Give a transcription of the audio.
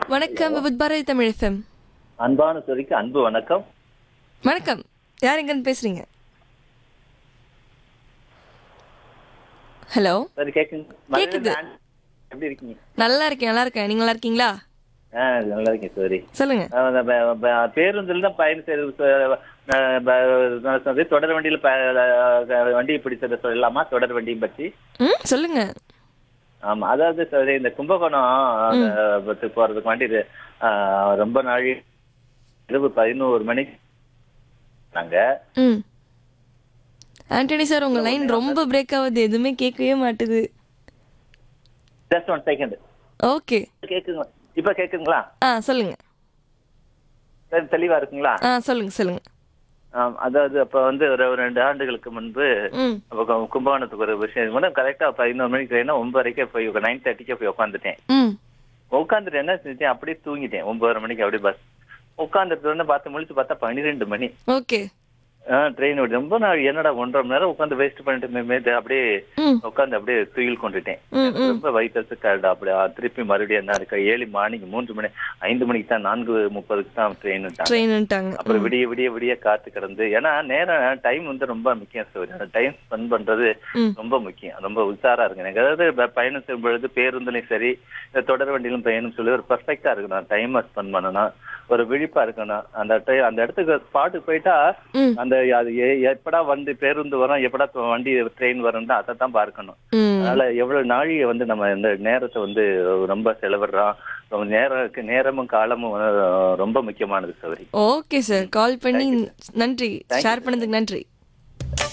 வணக்கம் with Bharathi Tamil FM அன்பான சொரிக்கு அன்பு வணக்கம் வணக்கம் யார் எங்கன்னு பேசுறீங்க ஹலோ சரி கேக்குங்க கேக்குது. எப்படி இருக்கீங்க நல்லா இருக்கேன் நல்லா இருக்கேன் நீங்க நல்லா இருக்கீங்களா ஆ நல்லா இருக்கேன் சரி சொல்லுங்க பேருந்தில் தான் பயணம் செய்யறது அஹ், ப- நான் சொன்னது, தொடர் வண்டியில ப- அஹ், வண்டியை பிடிச்சதை சொல்லலாமா தொடர் வண்டியை பற்றி ம் சொல்லுங்க ஆமா அதாவது சரி இந்த கும்பகோணம் அஹ், பத்து போறதுக்கு வண்டி இது, அஹ், ரொம்ப நாள் இரவு பதினோரு மணிக்கு நாங்க ம் ஆண்டனி சார் உங்க லைன் ரொம்ப பிரேக் ஆகுது எதுவுமே கேட்கவே மாட்டுது ஜஸ்ட் ஒன் செகண்ட் ஓகே கேக்குங்க இப்ப கேக்குங்களா ஆ சொல்லுங்க சரி தெளிவா இருக்குங்களா ஆ சொல்லுங்க சொல்லுங்க ஆம், அதாவது அப்ப வந்து ஒரு ஒரு ரெண்டு ஆண்டுகளுக்கு முன்பு ம் அப்ப கு- கும்பகோணத்துக்கு ஒரு விஷயம் கூட கரெக்டா பதினோரு மணிக்கு ட்ரெயினா ஒன்பதரைக்கே போய் நைன் தேர்ட்டிக்கே போய் உட்காந்துட்டேன் ம் உட்காந்துட்டு என்ன செஞ்சேன் அப்படியே தூங்கிட்டேன் ஒன்பதரை மணிக்கு அப்படியே பஸ் உட்காந்துட்டு வந்து பார்த்து முழிச்சு பார்த்தா பன்னிரெண்டு மணி ஓகே ட்ரெயின் ரொம்ப நான் என்னடா ஒன்றரை மணி நேரம் உட்காந்து வேஸ்ட் பண்ணிட்டு அப்படியே ம் உட்காந்து அப்படியே துயில் கொண்டுட்டேன் ம் ம் ரொம்ப வயிற்று கரடு அப்படியே ஆ, திருப்பி மறுபடியும் என்ன இருக்கு ஏழு மணிக்கு மூன்று மணி ஐந்து மணிக்கு தான் நான்கு முப்பதுக்கு தான் ட்ரெயின் ட்ரெயின்ட்டாங்க அப்புறம் விடிய விடிய விடிய காத்து கிடந்து ஏன்னா நேரம் டைம் வந்து ரொம்ப முக்கியம் சார் டைம் ஸ்பெண்ட் பண்றது ம். ரொம்ப முக்கியம் ரொம்ப உஷாரா இருக்கு எனக்கு அதாவது ப- பயணம் செய்யும் பொழுது பேருந்துலையும் சரி இந்த தொடர் வண்டியிலும் பயணம் சொல்லி ஒரு பர்ஃபெக்டா இருக்கணும் டைம் ஸ்பெண்ட் பண்ணணும் ஒரு விழிப்பா இருக்கணும் அந்த டை அந்த இடத்துக்கு ஸ்பாட்டுக்கு போயிட்டா ம் அந்த அது எ- எப்படா வந்து பேருந்து வரும் எப்படா த- வண்டி ட்ரெயின் வரும் அதை தான் பார்க்கணும் ம் அதனால எவ்வளவு நாழிகை வந்து நம்ம இந்த நேரத்தை வந்து ரொம்ப செலவிடுறோம் ரொம்ப நேரம் நேரமும் காலமும் வந்து ரொம்ப முக்கியமானது சௌரி ஓகே சார் கால் பண்ணி நன்றி ஷேர் பண்ணதுக்கு நன்றி